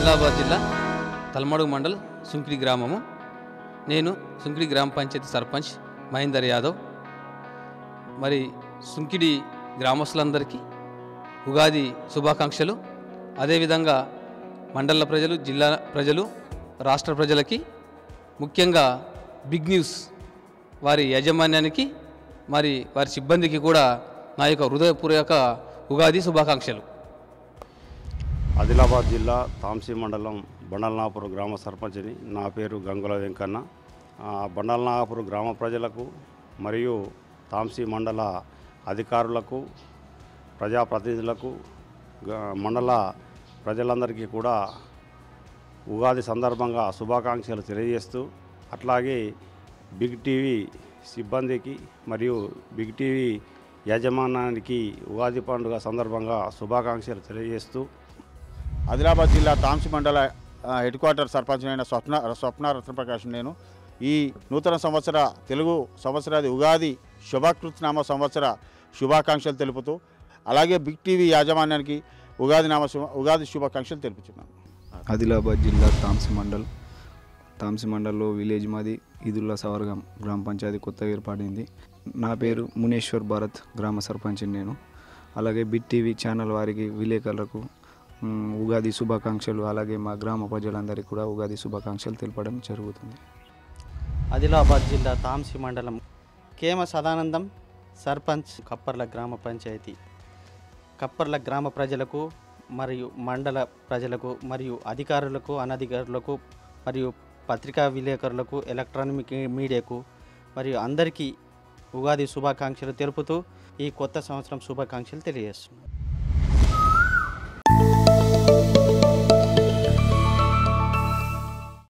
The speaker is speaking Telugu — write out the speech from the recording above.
ఆదిలాబాద్ జిల్లా తల్మడుగు మండల్ సుంకిడి గ్రామము నేను సుంకిడి గ్రామ పంచాయతీ సర్పంచ్ మహేందర్ యాదవ్ మరి సుంకిడి గ్రామస్తులందరికీ ఉగాది శుభాకాంక్షలు అదేవిధంగా మండల ప్రజలు జిల్లా ప్రజలు రాష్ట్ర ప్రజలకి ముఖ్యంగా బిగ్ న్యూస్ వారి యాజమాన్యానికి మరి వారి సిబ్బందికి కూడా నా యొక్క హృదయపూర్వక ఉగాది శుభాకాంక్షలు ఆదిలాబాద్ జిల్లా తాంసీ మండలం బండలనాపురం గ్రామ సర్పంచ్ని నా పేరు గంగుల వెంకన్న ఆ, బండలనాపురం గ్రామ ప్రజలకు మరియు తాంసీ మండల అధికారులకు ప్రజాప్రతినిధులకు గ- మండల ప్రజలందరికీ కూడా ఉగాది సందర్భంగా శుభాకాంక్షలు తెలియజేస్తూ అట్లాగే బిగ్ టీవీ సిబ్బందికి మరియు బిగ్ టీవీ యాజమాన్యానికి ఉగాది పండుగ సందర్భంగా శుభాకాంక్షలు తెలియజేస్తూ ఆదిలాబాద్ జిల్లా తాంసి మండల ఆ, హెడ్ క్వార్టర్ సర్పంచ్ అయిన స్వప్న స్వప్న రత్నప్రకాష్ నేను ఈ నూతన సంవత్సర తెలుగు సంవత్సరాది ఉగాది శుభకృత్నామ సంవత్సర శుభాకాంక్షలు తెలుపుతూ అలాగే బిగ్ టీవీ యాజమాన్యానికి ఉగాది నామ శుభ ఉగాది శుభాకాంక్షలు తెలుపుతున్నాను ఆదిలాబాద్ జిల్లా తాంసి మండల్ తాంసి మండల్లో విలేజ్ మాది ఈదుల్లా సవర్గం గ్రామ పంచాయతీ కొత్తగా ఏర్పడింది నా పేరు మునేశ్వర్ భారత్ గ్రామ సర్పంచ్ నేను అలాగే బిగ్ టీవీ ఛానల్ వారికి విలేకరులకు మ్, ఉగాది శుభాకాంక్షలు అలాగే మా గ్రామ ప్రజలందరికీ కూడా ఉగాది శుభాకాంక్షలు తెలపడం జరుగుతుంది ఆదిలాబాద్ జిల్లా తాంసి మండలం కేమ సదానందం సర్పంచ్ కప్పర్ల గ్రామ పంచాయతీ కప్పర్ల గ్రామ ప్రజలకు మరియు మండల ప్రజలకు మరియు అధికారులకు అనధికారులకు మరియు పత్రికా విలేకరులకు ఎలక్ట్రానిక్ మీడియాకు మరియు అందరికీ ఉగాది శుభాకాంక్షలు తెలుపుతూ ఈ కొత్త సంవత్సరం శుభాకాంక్షలు తెలియజేస్తున్నాను